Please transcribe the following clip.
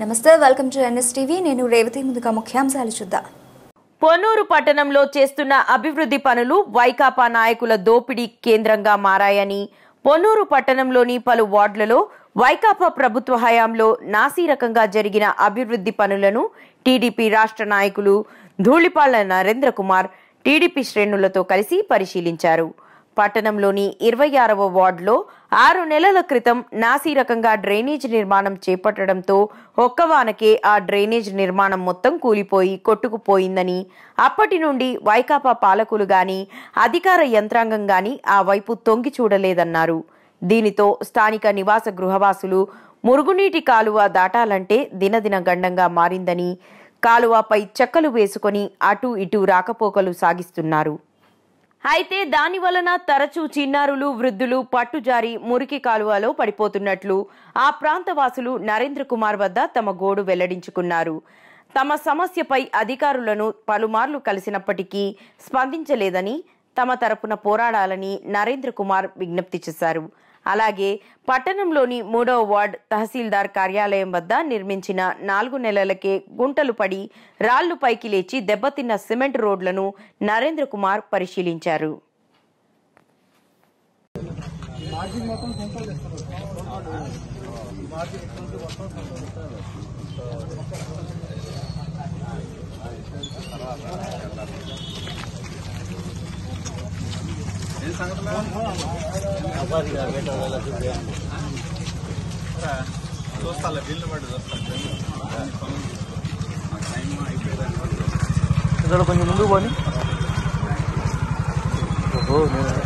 నమస్తే welcome to NS TV నేను రేవతి ముందుగా ముఖ్యాంశాలు చూద్దాం పొన్నూరు పట్టణంలో చేస్తున్న అభివృద్ధి పనులు వైకాపా నాయకుల దోపిడీ కేంద్రంగా మారాయని పొన్నూరు పట్టణంలోని పలు వార్డులలో వైకాపా ప్రభుత్వ హయాంలో నాసీరకంగా జరిగిన అభివృద్ధి పనులను టీడీపీ రాష్ట్ర నాయకులు ధూళిపాళ్ల నరేంద్ర కుమార్ టీడీపీ శ్రేణులతో కలిసి పరిశీలించారు పట్టణంలోని ఇరవై ఆరవ వార్డులో ఆరు నెలల క్రితం నాసీరకంగా డ్రైనేజ్ నిర్మాణం చేపట్టడంతో ఒక్కవానకే ఆ డ్రైనేజ్ నిర్మాణం మొత్తం కూలిపోయి కొట్టుకుపోయిందని అప్పటి నుండి వైకాపా పాలకులు గాని అధికార యంత్రాంగం గాని ఆ వైపు తొంగి చూడలేదన్నారు దీనితో స్థానిక నివాస గృహవాసులు మురుగునీటి కాలువ దాటాలంటే దినదిన గండంగా మారిందని కాలువపై చెక్కలు వేసుకొని అటు ఇటు రాకపోకలు సాగిస్తున్నారు అయితే దాని వలన తరచూ చిన్నారులు వృద్ధులు పట్టుజారి మురికి కాలువలో పడిపోతున్నట్లు ఆ ప్రాంతవాసులు నరేంద్ర కుమార్ వద్ద తమ గోడు వెల్లడించుకున్నారు తమ సమస్యపై అధికారులను పలుమార్లు కలిసినప్పటికీ స్పందించలేదని తమ తరపున పోరాడాలని నరేంద్ర కుమార్ విజ్ఞప్తి చేశారు అలాగే పట్టణంలోని మూడవ వార్డ్ తహసీల్దార్ కార్యాలయం వద్ద నిర్మించిన నాలుగు నెలలకే గుంటలు పడి రాళ్లు పైకి లేచి దెబ్బతిన్న సిమెంట్ రోడ్లను నరేంద్ర కుమార్ పరిశీలించారు ఇక్కడ కొంచెం ముందుకు పోని ఓహో నేను